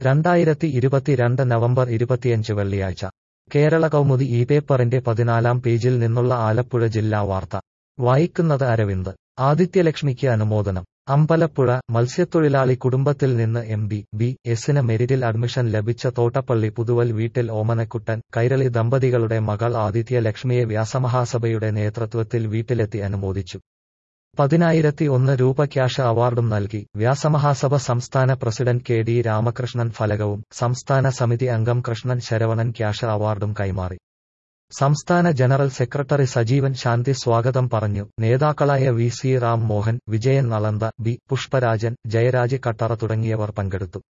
രണ്ടായിരത്തി ഇരുപത്തിരണ്ട് നവംബർ ഇരുപത്തിയഞ്ച് വെള്ളിയാഴ്ച കേരള കൗമുദി ഈ പേപ്പറിന്റെ പതിനാലാം പേജിൽ നിന്നുള്ള ആലപ്പുഴ ജില്ലാ വാർത്ത വായിക്കുന്നത് അരവിന്ദ് ആദിത്യലക്ഷ്മിക്ക് അനുമോദനം അമ്പലപ്പുഴ മത്സ്യത്തൊഴിലാളി കുടുംബത്തിൽ നിന്ന് എം ബി ബി എസിന് മെരിറ്റിൽ അഡ്മിഷൻ ലഭിച്ച തോട്ടപ്പള്ളി പുതുവൽ വീട്ടിൽ ഓമനക്കുട്ടൻ കൈരളി ദമ്പതികളുടെ മകൾ ആദിത്യലക്ഷ്മിയെ വ്യാസമഹാസഭയുടെ നേതൃത്വത്തിൽ വീട്ടിലെത്തി അനുമോദിച്ചു പതിനായിരത്തി ഒന്ന് രൂപ ക്യാഷ് അവാർഡും നൽകി വ്യാസമഹാസഭ സംസ്ഥാന പ്രസിഡന്റ് കെ ഡി രാമകൃഷ്ണൻ ഫലകവും സംസ്ഥാന സമിതി അംഗം കൃഷ്ണൻ ശരവണൻ ക്യാഷ് അവാർഡും കൈമാറി സംസ്ഥാന ജനറൽ സെക്രട്ടറി സജീവൻ ശാന്തി സ്വാഗതം പറഞ്ഞു നേതാക്കളായ വി സി റാം മോഹൻ വിജയൻ നളന്ത ബി പുഷ്പരാജൻ ജയരാജ് കട്ടറ തുടങ്ങിയവർ പങ്കെടുത്തു